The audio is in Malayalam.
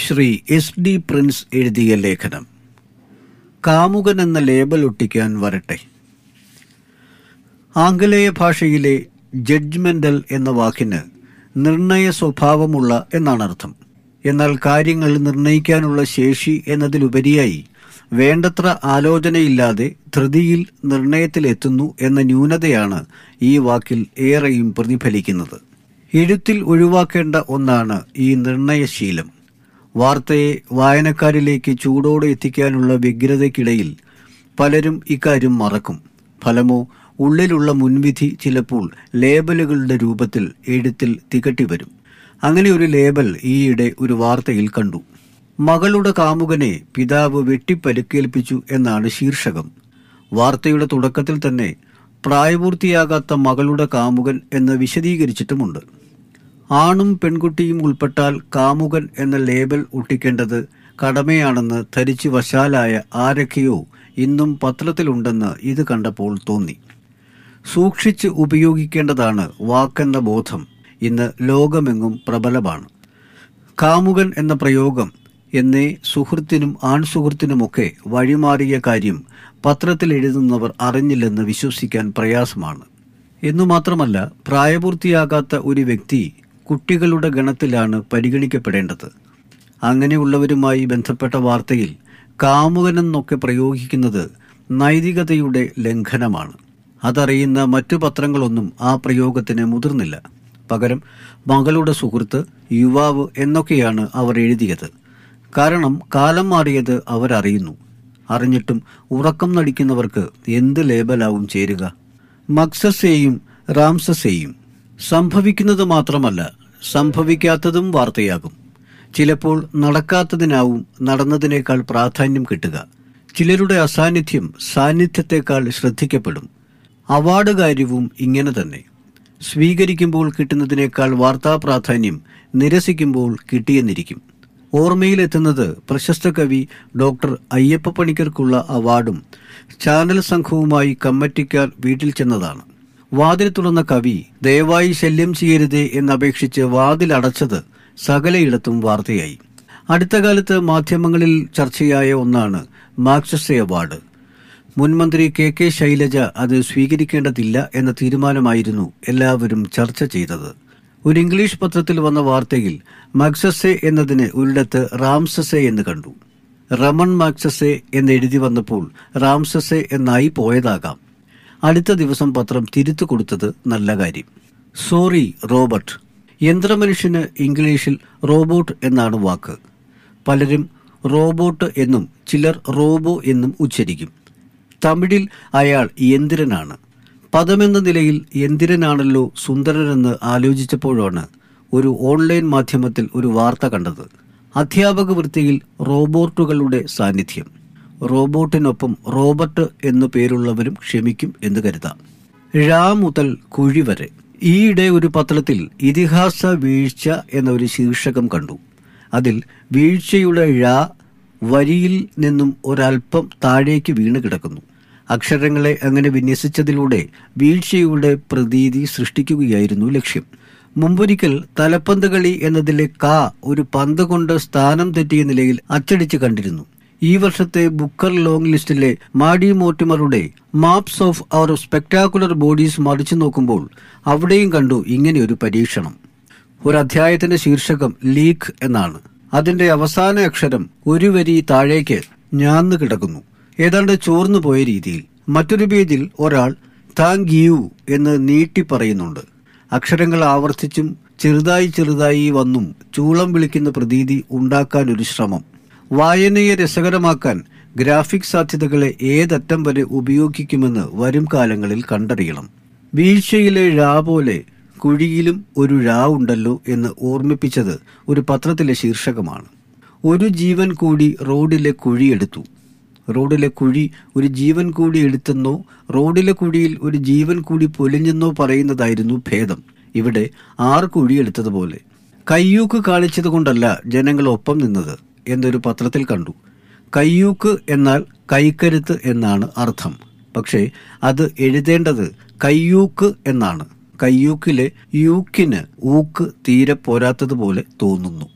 ശ്രീ എസ് ഡി പ്രിൻസ് എഴുതിയ ലേഖനം കാമുകൻ എന്ന ലേബൽ ഒട്ടിക്കാൻ വരട്ടെ ആംഗലേയ ഭാഷയിലെ ജഡ്ജ്മെന്റൽ എന്ന വാക്കിന് നിർണയ സ്വഭാവമുള്ള എന്നാണ് അർത്ഥം എന്നാൽ കാര്യങ്ങൾ നിർണയിക്കാനുള്ള ശേഷി എന്നതിലുപരിയായി വേണ്ടത്ര ആലോചനയില്ലാതെ ധൃതിയിൽ നിർണയത്തിലെത്തുന്നു എന്ന ന്യൂനതയാണ് ഈ വാക്കിൽ ഏറെയും പ്രതിഫലിക്കുന്നത് എഴുത്തിൽ ഒഴിവാക്കേണ്ട ഒന്നാണ് ഈ നിർണയശീലം വാർത്തയെ വായനക്കാരിലേക്ക് ചൂടോടെ എത്തിക്കാനുള്ള വ്യഗ്രതയ്ക്കിടയിൽ പലരും ഇക്കാര്യം മറക്കും ഫലമോ ഉള്ളിലുള്ള മുൻവിധി ചിലപ്പോൾ ലേബലുകളുടെ രൂപത്തിൽ എഴുത്തിൽ തികട്ടി വരും അങ്ങനെ ഒരു ലേബൽ ഈയിടെ ഒരു വാർത്തയിൽ കണ്ടു മകളുടെ കാമുകനെ പിതാവ് വെട്ടിപ്പരുക്കേൽപ്പിച്ചു എന്നാണ് ശീർഷകം വാർത്തയുടെ തുടക്കത്തിൽ തന്നെ പ്രായപൂർത്തിയാകാത്ത മകളുടെ കാമുകൻ എന്ന് വിശദീകരിച്ചിട്ടുമുണ്ട് ആണും പെൺകുട്ടിയും ഉൾപ്പെട്ടാൽ കാമുകൻ എന്ന ലേബൽ ഒട്ടിക്കേണ്ടത് കടമയാണെന്ന് ധരിച്ചു വശാലായ ആരൊക്കെയോ ഇന്നും പത്രത്തിലുണ്ടെന്ന് ഇത് കണ്ടപ്പോൾ തോന്നി സൂക്ഷിച്ച് ഉപയോഗിക്കേണ്ടതാണ് വാക്കെന്ന ബോധം ഇന്ന് ലോകമെങ്ങും പ്രബലമാണ് കാമുകൻ എന്ന പ്രയോഗം എന്നേ സുഹൃത്തിനും ആൺസുഹൃത്തിനുമൊക്കെ വഴിമാറിയ കാര്യം പത്രത്തിൽ എഴുതുന്നവർ അറിഞ്ഞില്ലെന്ന് വിശ്വസിക്കാൻ പ്രയാസമാണ് എന്നു മാത്രമല്ല പ്രായപൂർത്തിയാകാത്ത ഒരു വ്യക്തി കുട്ടികളുടെ ഗണത്തിലാണ് പരിഗണിക്കപ്പെടേണ്ടത് അങ്ങനെയുള്ളവരുമായി ബന്ധപ്പെട്ട വാർത്തയിൽ കാമുകനെന്നൊക്കെ പ്രയോഗിക്കുന്നത് നൈതികതയുടെ ലംഘനമാണ് അതറിയുന്ന മറ്റു പത്രങ്ങളൊന്നും ആ പ്രയോഗത്തിന് മുതിർന്നില്ല പകരം മകളുടെ സുഹൃത്ത് യുവാവ് എന്നൊക്കെയാണ് അവർ എഴുതിയത് കാരണം കാലം മാറിയത് അവരറിയുന്നു അറിഞ്ഞിട്ടും ഉറക്കം നടിക്കുന്നവർക്ക് എന്ത് ലേബലാവും ചേരുക മക്സസേയും റാംസസേയും സംഭവിക്കുന്നത് മാത്രമല്ല സംഭവിക്കാത്തതും വാർത്തയാകും ചിലപ്പോൾ നടക്കാത്തതിനാവും നടന്നതിനേക്കാൾ പ്രാധാന്യം കിട്ടുക ചിലരുടെ അസാന്നിധ്യം സാന്നിധ്യത്തെക്കാൾ ശ്രദ്ധിക്കപ്പെടും അവാർഡ് കാര്യവും ഇങ്ങനെ തന്നെ സ്വീകരിക്കുമ്പോൾ കിട്ടുന്നതിനേക്കാൾ വാർത്താ പ്രാധാന്യം നിരസിക്കുമ്പോൾ കിട്ടിയെന്നിരിക്കും ഓർമ്മയിലെത്തുന്നത് പ്രശസ്ത കവി ഡോക്ടർ അയ്യപ്പ പണിക്കർക്കുള്ള അവാർഡും ചാനൽ സംഘവുമായി കമ്മറ്റിക്കാർ വീട്ടിൽ ചെന്നതാണ് വാതിൽ തുറന്ന കവി ദയവായി ശല്യം ചെയ്യരുതേ എന്നപേക്ഷിച്ച് വാതിൽ അടച്ചത് സകലയിടത്തും വാർത്തയായി അടുത്ത കാലത്ത് മാധ്യമങ്ങളിൽ ചർച്ചയായ ഒന്നാണ് മാർക്സസെ അവാർഡ് മുൻമന്ത്രി കെ കെ ശൈലജ അത് സ്വീകരിക്കേണ്ടതില്ല എന്ന തീരുമാനമായിരുന്നു എല്ലാവരും ചർച്ച ചെയ്തത് ഒരു ഇംഗ്ലീഷ് പത്രത്തിൽ വന്ന വാർത്തയിൽ മക്സസെ എന്നതിന് ഒരിടത്ത് റാംസസെ എന്ന് കണ്ടു റമൺ മാക്സസെ എന്ന് എഴുതി വന്നപ്പോൾ റാംസസെ എന്നായി പോയതാകാം അടുത്ത ദിവസം പത്രം തിരുത്തു കൊടുത്തത് നല്ല കാര്യം സോറി റോബർട്ട് യന്ത്രമനുഷ്യന് ഇംഗ്ലീഷിൽ റോബോട്ട് എന്നാണ് വാക്ക് പലരും റോബോട്ട് എന്നും ചിലർ റോബോ എന്നും ഉച്ചരിക്കും തമിഴിൽ അയാൾ യന്ത്രനാണ് പദമെന്ന നിലയിൽ യന്ത്രനാണല്ലോ സുന്ദരനെന്ന് ആലോചിച്ചപ്പോഴാണ് ഒരു ഓൺലൈൻ മാധ്യമത്തിൽ ഒരു വാർത്ത കണ്ടത് അധ്യാപക വൃത്തിയിൽ റോബോട്ടുകളുടെ സാന്നിധ്യം റോബോട്ടിനൊപ്പം റോബർട്ട് എന്നു പേരുള്ളവരും ക്ഷമിക്കും എന്ന് കരുതാം ഴ മുതൽ കുഴി വരെ ഈയിടെ ഒരു പത്രത്തിൽ ഇതിഹാസ വീഴ്ച എന്ന ഒരു ശീർഷകം കണ്ടു അതിൽ വീഴ്ചയുടെ ഴ വരിയിൽ നിന്നും ഒരൽപ്പം താഴേക്ക് വീണ് കിടക്കുന്നു അക്ഷരങ്ങളെ അങ്ങനെ വിന്യസിച്ചതിലൂടെ വീഴ്ചയുടെ പ്രതീതി സൃഷ്ടിക്കുകയായിരുന്നു ലക്ഷ്യം മുമ്പൊരിക്കൽ തലപ്പന്ത് കളി എന്നതിലെ ക ഒരു പന്ത് കൊണ്ട് സ്ഥാനം തെറ്റിയ നിലയിൽ അച്ചടിച്ച് കണ്ടിരുന്നു ഈ വർഷത്തെ ബുക്കർ ലോങ് ലിസ്റ്റിലെ മാഡി മോട്ടിമറുടെ maps of our spectacular bodies മറിച്ചു നോക്കുമ്പോൾ അവിടെയും കണ്ടു ഇങ്ങനെയൊരു പരീക്ഷണം ഒരു അധ്യായത്തിന്റെ ശീർഷകം ലീക്ക് എന്നാണ് അതിന്റെ അവസാന അക്ഷരം ഒരു വരി താഴേക്ക് ഞാന്ന് കിടക്കുന്നു ഏതാണ്ട് ചോർന്നു പോയ രീതിയിൽ മറ്റൊരു പേജിൽ ഒരാൾ താങ്ക് യു എന്ന് നീട്ടി പറയുന്നുണ്ട് അക്ഷരങ്ങൾ ആവർത്തിച്ചും ചെറുതായി ചെറുതായി വന്നും ചൂളം വിളിക്കുന്ന പ്രതീതി ഉണ്ടാക്കാൻ ഒരു ശ്രമം വായനയെ രസകരമാക്കാൻ ഗ്രാഫിക് സാധ്യതകളെ ഏതറ്റം വരെ ഉപയോഗിക്കുമെന്ന് വരും കാലങ്ങളിൽ കണ്ടറിയണം വീഴ്ചയിലെ ഴ പോലെ കുഴിയിലും ഒരു ഴ ഉണ്ടല്ലോ എന്ന് ഓർമ്മിപ്പിച്ചത് ഒരു പത്രത്തിലെ ശീർഷകമാണ് ഒരു ജീവൻ കൂടി റോഡിലെ കുഴിയെടുത്തു റോഡിലെ കുഴി ഒരു ജീവൻ കൂടി എടുത്തെന്നോ റോഡിലെ കുഴിയിൽ ഒരു ജീവൻ കൂടി പൊലിഞ്ഞെന്നോ പറയുന്നതായിരുന്നു ഭേദം ഇവിടെ ആറ് കുഴിയെടുത്തതുപോലെ കയ്യൂക്ക് കാണിച്ചത് കൊണ്ടല്ല ജനങ്ങൾ ഒപ്പം നിന്നത് എന്നൊരു പത്രത്തിൽ കണ്ടു കയ്യൂക്ക് എന്നാൽ കൈക്കരുത്ത് എന്നാണ് അർത്ഥം പക്ഷേ അത് എഴുതേണ്ടത് കയ്യൂക്ക് എന്നാണ് കയ്യൂക്കിലെ യൂക്കിന് ഊക്ക് തീരെ പോരാത്തതുപോലെ തോന്നുന്നു